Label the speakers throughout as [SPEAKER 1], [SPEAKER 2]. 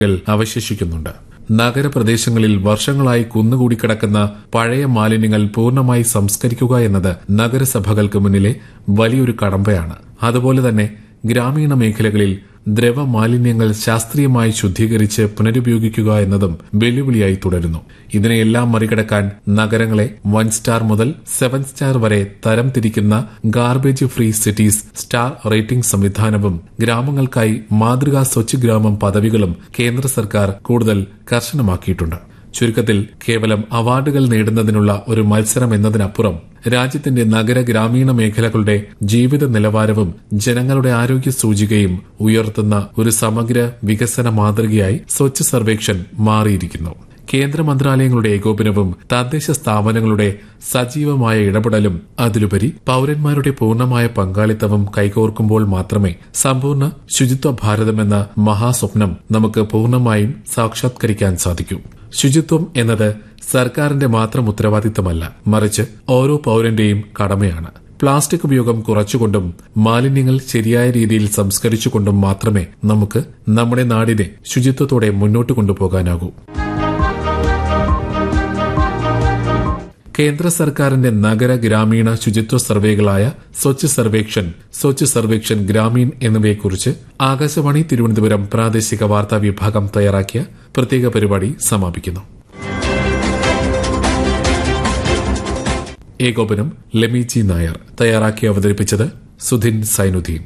[SPEAKER 1] കൾ അവശേഷിക്കുന്നുണ്ട് നഗരപ്രദേശങ്ങളിൽ വർഷങ്ങളായി കുന്നുകൂടി കിടക്കുന്ന പഴയ മാലിന്യങ്ങൾ പൂർണ്ണമായി സംസ്കരിക്കുക എന്നത് നഗരസഭകൾക്ക് മുന്നിലെ വലിയൊരു കടമ്പയാണ് അതുപോലെ തന്നെ ഗ്രാമീണ മേഖലകളിൽ ദ്രവമാലിന്യങ്ങൾ ശാസ്ത്രീയമായി ശുദ്ധീകരിച്ച് പുനരുപയോഗിക്കുക എന്നതും വെല്ലുവിളിയായി തുടരുന്നു ഇതിനെയെല്ലാം മറികടക്കാൻ നഗരങ്ങളെ വൺ സ്റ്റാർ മുതൽ സെവൻ സ്റ്റാർ വരെ തരം തിരിക്കുന്ന garbage free cities star rating സംവിധാനവും ഗ്രാമങ്ങൾക്കായി മാതൃകാ സ്വച്ഛ് ഗ്രാമം പദവികളും കേന്ദ്ര സർക്കാർ കൂടുതൽ കർശനമാക്കിയിട്ടുണ്ട് ചുരുക്കത്തിൽ കേവലം അവാർഡുകൾ നേടുന്നതിനുള്ള ഒരു മത്സരം എന്നതിനപ്പുറം രാജ്യത്തിന്റെ നഗര ഗ്രാമീണ മേഖലകളുടെ ജീവിത നിലവാരവും ജനങ്ങളുടെ ആരോഗ്യ സൂചികയും ഉയർത്തുന്ന ഒരു സമഗ്ര വികസന മാതൃകയായി സ്വച്ഛ് സർവേക്ഷൻ മാറിയിരിക്കുന്നു കേന്ദ്ര മന്ത്രാലയങ്ങളുടെ ഏകോപനവും തദ്ദേശ സ്ഥാപനങ്ങളുടെ സജീവമായ ഇടപെടലും അതിലുപരി പൌരന്മാരുടെ പൂർണ്ണമായ പങ്കാളിത്തവും കൈകോർക്കുമ്പോൾ മാത്രമേ സമ്പൂർണ്ണ ശുചിത്വ ഭാരതമെന്ന മഹാസ്വപ്നം നമുക്ക് പൂർണ്ണമായും സാക്ഷാത്കരിക്കാൻ സാധിക്കൂ ശുചിത്വം എന്നത് സർക്കാരിന്റെ മാത്രം ഉത്തരവാദിത്തമല്ല മറിച്ച് ഓരോ പൌരന്റെയും കടമയാണ് പ്ലാസ്റ്റിക് ഉപയോഗം കുറച്ചുകൊണ്ടും മാലിന്യങ്ങൾ ശരിയായ രീതിയിൽ സംസ്കരിച്ചുകൊണ്ടും മാത്രമേ നമുക്ക് നമ്മുടെ നാടിനെ ശുചിത്വത്തോടെ മുന്നോട്ട് കൊണ്ടുപോകാനാകൂ കേന്ദ്ര സർക്കാരിന്റെ നഗര ഗ്രാമീണ ശുചിത്വ സർവേകളായ സ്വച്ഛ് സർവേക്ഷൻ സ്വച്ഛ് സർവേക്ഷൻ ഗ്രാമീൺ എന്നിവയെക്കുറിച്ച് ആകാശവാണി തിരുവനന്തപുരം പ്രാദേശിക വാർത്താ വിഭാഗം തയ്യാറാക്കിയ പ്രത്യേക പരിപാടി സമാപിക്കുന്നു ഏകോപനം ലെമിജി നായർ തയ്യാറാക്കി അവതരിപ്പിച്ചത് സുധിൻ സൈനുദ്ദീൻ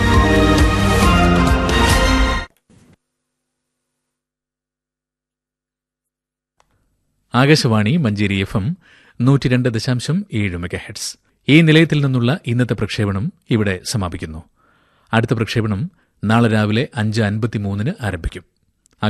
[SPEAKER 2] ആകാശവാണി മഞ്ചേരി എഫ് എം നൂറ്റി രണ്ട് ദശാംശം ഏഴ് മെഗാഹെഡ്സ് ഈ നിലയത്തിൽ നിന്നുള്ള ഇന്നത്തെ പ്രക്ഷേപണം ഇവിടെ സമാപിക്കുന്നു അടുത്ത പ്രക്ഷേപണം നാളെ രാവിലെ അഞ്ച് അൻപത്തിമൂന്നിന് ആരംഭിക്കും